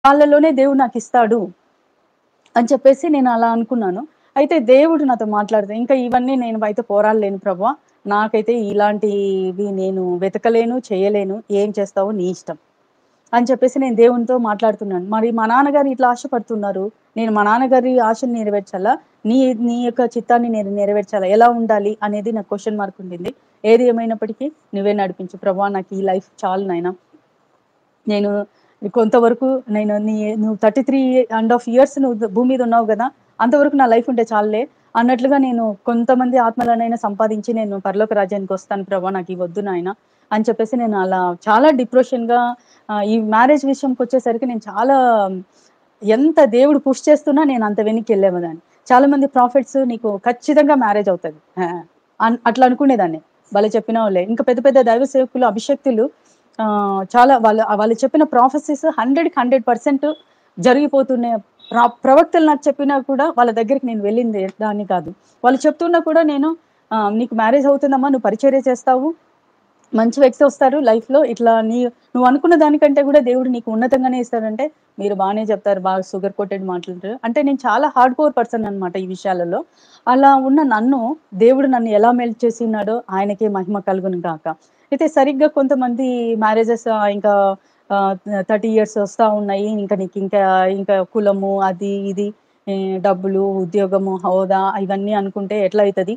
వాళ్ళలోనే దేవుడు నాకు ఇస్తాడు అని చెప్పేసి నేను అలా అనుకున్నాను అయితే దేవుడు నాతో మాట్లాడితే ఇంకా ఇవన్నీ నేను అయితే పోరాడలేను ప్రభా నాకైతే ఇలాంటివి నేను వెతకలేను చేయలేను ఏం చేస్తావో నీ ఇష్టం అని చెప్పేసి నేను దేవునితో మాట్లాడుతున్నాను మరి మా నాన్నగారు ఇట్లా ఆశపడుతున్నారు నేను మా నాన్నగారి ఆశను నెరవేర్చాలా నీ నీ యొక్క చిత్తాన్ని నేను నెరవేర్చాలా ఎలా ఉండాలి అనేది నాకు క్వశ్చన్ మార్క్ ఉండింది ఏది ఏమైనప్పటికీ నువ్వే నడిపించు ప్రభా నాకు ఈ లైఫ్ చాలు నాయనా నేను కొంతవరకు నేను నీ నువ్వు thirty three and half years నువ్వు భూమి మీద ఉన్నావు కదా అంతవరకు నా లైఫ్ ఉంటే చాలులే అన్నట్లుగా నేను కొంతమంది ఆత్మలనైనా సంపాదించి నేను పరలోక రాజ్యానికి వస్తాను ప్రభా నాకు ఇవి వద్దు నాయన అని చెప్పేసి నేను అలా చాలా డిప్రెషన్ గా ఆ, ఈ మ్యారేజ్ విషయంకి వచ్చేసరికి నేను చాలా ఎంత దేవుడు పుష్ చేస్తున్నా నేను అంత వెనక్కి వెళ్ళేదాన్ని చాలా మంది ప్రాఫిట్స్ నీకు ఖచ్చితంగా మ్యారేజ్ అవుతుంది ఆ, అన్- అట్లా అనుకునేదాన్ని వాళ్ళు చెప్పిన వాళ్ళే ఇంకా పెద్ద పెద్ద దైవ సేవకులు అభిషక్తులు ఆ, చాలా వాళ్ళు వాళ్ళు చెప్పిన ప్రాఫెసెస్ హండ్రెడ్కి హండ్రెడ్ పర్సెంట్ జరిగిపోతున్నాయి ప్ర- ప్రవక్తలు నాకు చెప్పినా కూడా వాళ్ళ దగ్గరికి నేను వెళ్ళింది దాన్ని కాదు వాళ్ళు చెప్తున్నా కూడా నేను ఆ, నీకు మ్యారేజ్ అవుతుందమ్మా నువ్వు పరిచర్య చేస్తావు మంచి వ్యక్తి వస్తారు లైఫ్ లో ఇట్లా నీ నువ్వు అనుకున్న దానికంటే కూడా దేవుడు నీకు ఉన్నతంగానే ఇస్తాడంటే మీరు బాగానే చెప్తారు బాగా షుగర్ కోటెడ్ మాట్లాడతారు అంటే నేను చాలా హార్డ్ కోర్ పర్సన్ అన్నమాట ఈ విషయాలలో అలా ఉన్న నన్ను దేవుడు నన్ను ఎలా మెల్ట్ చేసి ఉన్నాడో ఆయనకే మహిమ కలుగును గాక అయితే సరిగ్గా కొంతమంది మ్యారేజెస్ ఇంకా థర్టీ ఇయర్స్ వస్తా ఉన్నాయి ఇంకా నీకు ఇంకా ఇంకా కులము అది ఇది ఏ, డబ్బులు ఉద్యోగము హోదా ఇవన్నీ అనుకుంటే ఎట్లా అవుతుంది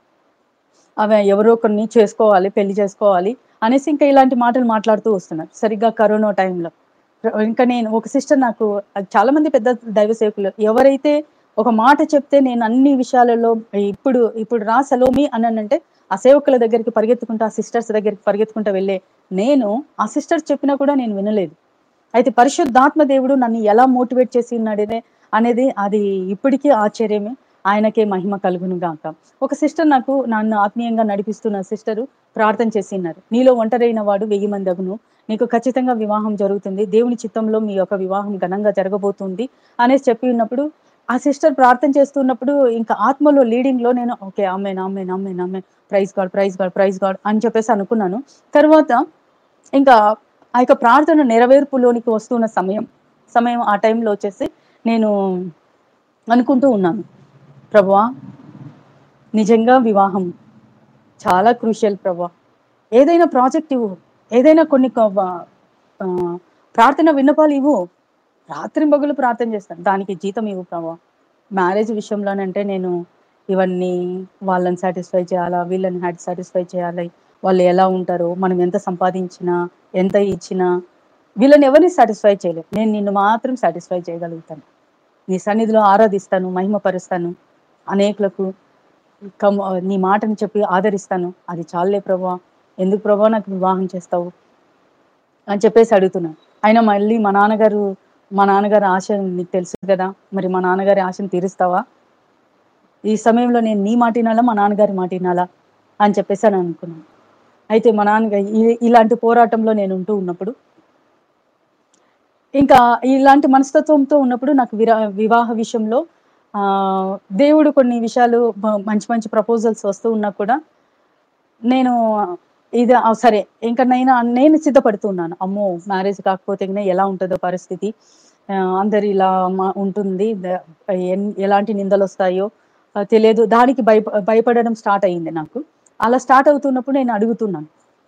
అవి ఎవరో కొన్ని చేసుకోవాలి పెళ్లి చేసుకోవాలి అనేసి ఇంకా ఇలాంటి మాటలు మాట్లాడుతూ వస్తున్నారు సరిగ్గా కరోనా టైంలో ఇంకా నేను ఒక సిస్టర్ నాకు అది చాలా మంది పెద్ద దైవ సేవకులు ఎవరైతే ఒక మాట చెప్తే నేను అన్ని విషయాలలో ఇప్పుడు ఇప్పుడు రా సలోమి అని అంటే ఆ సేవకుల దగ్గరికి పరిగెత్తుకుంటా ఆ సిస్టర్స్ దగ్గరికి పరిగెత్తుకుంటా వెళ్ళే నేను ఆ సిస్టర్స్ చెప్పినా కూడా నేను వినలేదు అయితే పరిశుద్ధాత్మ దేవుడు నన్ను ఎలా మోటివేట్ చేసి ఉన్నాడనే అనేది అది ఇప్పటికీ ఆశ్చర్యమే ఆయనకే మహిమ కలుగును గాక ఒక సిస్టర్ నాకు నన్ను ఆత్మీయంగా నడిపిస్తున్న సిస్టరు ప్రార్థన చేసినారు నీలో ఒంటరైన వాడు వెయ్యి మంది అగును నీకు ఖచ్చితంగా వివాహం జరుగుతుంది దేవుని చిత్తంలో మీ యొక్క వివాహం ఘనంగా జరగబోతుంది అనేసి చెప్పి ఉన్నప్పుడు ఆ సిస్టర్ ప్రార్థన చేస్తున్నప్పుడు ఇంకా ఆత్మలో లీడింగ్ లో నేను ఓకే అమ్మే అమ్మే అమ్మే అమ్మే praise God praise God praise God అని చెప్పేసి అనుకున్నాను తర్వాత ఇంకా ఆ యొక్క ప్రార్థన నెరవేర్పులోనికి వస్తున్న సమయం సమయం ఆ టైంలో వచ్చేసి నేను అనుకుంటూ ఉన్నాను ప్రభువా నిజంగా వివాహం చాలా క్రూషియల్ ప్రభా ఏదైనా ప్రాజెక్ట్ ఇవ్వు ఏదైనా కొన్ని క- ఆ, ప్రార్థన విన్నపాలు ఇవ్వు రాత్రి పగులు ప్రార్థన చేస్తాను దానికి జీతం ఇవ్వు ప్రభా మ్యారేజ్ విషయంలోనంటే నేను ఇవన్నీ వాళ్ళని సాటిస్ఫై చేయాలా వీళ్ళని హ్యాడ్ సాటిస్ఫై చేయాలి వాళ్ళు ఎలా ఉంటారో మనం ఎంత సంపాదించినా ఎంత ఇచ్చినా వీళ్ళని ఎవరిని సాటిస్ఫై చేయలేదు నేను నిన్ను మాత్రం సాటిస్ఫై చేయగలుగుతాను నీ సన్నిధిలో ఆరాధిస్తాను మహిమపరుస్తాను అనేకులకు కమ్ నీ మాటని చెప్పి ఆదరిస్తాను అది చాలే ప్రభా ఎందుకు ప్రభా నాకు వివాహం చేస్తావు అని చెప్పేసి అడుగుతున్నాను అయినా మళ్ళీ మా నాన్నగారు మా నాన్నగారి ఆశ నీకు తెలుసు కదా మరి మా నాన్నగారి ఆశను తీరుస్తావా ఈ సమయంలో నేను నీ మాట వినాలా మా నాన్నగారి మాట వినాలా అని చెప్పేసి అని అనుకున్నాను అయితే మా నాన్నగారు ఈ- ఇలాంటి పోరాటంలో నేను ఉంటూ ఉన్నప్పుడు ఇంకా ఇలాంటి మనస్తత్వంతో ఉన్నప్పుడు నాకు విరా వివాహ విషయంలో ఆ దేవుడు కొన్ని విషయాలు బ- మంచి మంచి ప్రపోజల్స్ వస్తూ ఉన్నా కూడా నేను ఇది ఆ, సరే ఇంకా నేను నేను సిద్ధపడుతున్నాను అమ్మో మ్యారేజ్ కాకపోతే గిన ఎలా ఉంటుందో పరిస్థితి ఆ, అందరు ఇలా మా- ఉంటుంది ద- ఎన్- ఎలాంటి నిందలు వస్తాయో ఆ, తెలియదు దానికి భయప భయపడడం స్టార్ట్ అయ్యింది నాకు అలా స్టార్ట్ అవుతున్నప్పుడు నేను అడుగుతున్నాను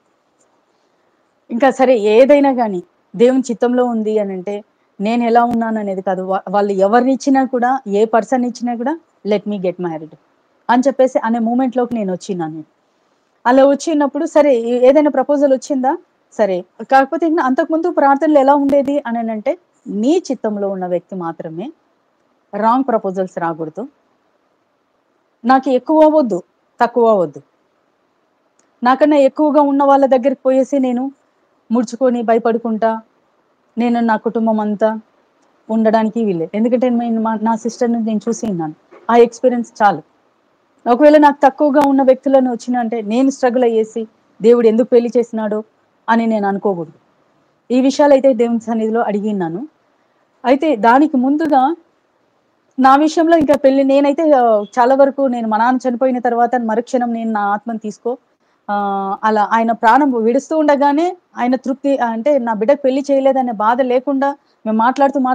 ఇంకా సరే ఏదైనా కానీ దేవుని చిత్తంలో ఉంది అని అంటే నేను ఎలా ఉన్నాను అనేది కాదు వా- వాళ్ళు ఎవరిని ఇచ్చినా కూడా ఏ పర్సన్ ఇచ్చినా కూడా లెట్ మీ గెట్ మ్యారీడ్ అని చెప్పేసి అనే మూమెంట్ లోకి నేను వచ్చినాను అలా వచ్చినప్పుడు సరే ఏ- ఏదైనా ప్రపోజల్ వచ్చిందా సరే కాకపోతే ఇంకా అంతకుముందు ప్రార్థనలు ఎలా ఉండేది అని అంటే నీ చిత్తంలో ఉన్న వ్యక్తి మాత్రమే రాంగ్ ప్రపోజల్స్ రాకూడదు నాకు ఎక్కువ వద్దు తక్కువ వద్దు నాకన్నా ఎక్కువగా ఉన్న వాళ్ళ దగ్గరికి పోయేసి నేను ముడుచుకొని భయపడుకుంటా నేను నా కుటుంబం అంతా ఉండడానికి వీలే ఎందుకంటే నేను మా- నా సిస్టర్ని నేను చూసి ఉన్నాను ఆ ఎక్స్పీరియన్స్ చాలు ఒకవేళ నాకు తక్కువగా ఉన్న వ్యక్తులను వచ్చిన అంటే నేను స్ట్రగుల్ అయ్యేసి దేవుడు ఎందుకు పెళ్లి చేసినాడో అని నేను అనుకోకూడదు ఈ విషయాలు అయితే దేవుని సన్నిధిలో అడిగినాను అయితే దానికి ముందుగా నా విషయంలో ఇంకా పెళ్లి నేనైతే ఆ, చాలా వరకు నేను మా నాన్న చనిపోయిన తర్వాత మరుక్షణం నేను నా ఆత్మను తీసుకో ఆ, అలా ఆయన ప్రాణం విడుస్తూ ఉండగానే ఆయన తృప్తి అంటే నా బిడ్డకు పెళ్లి చేయలేదనే బాధ లేకుండా మేము మాట్లాడుతూ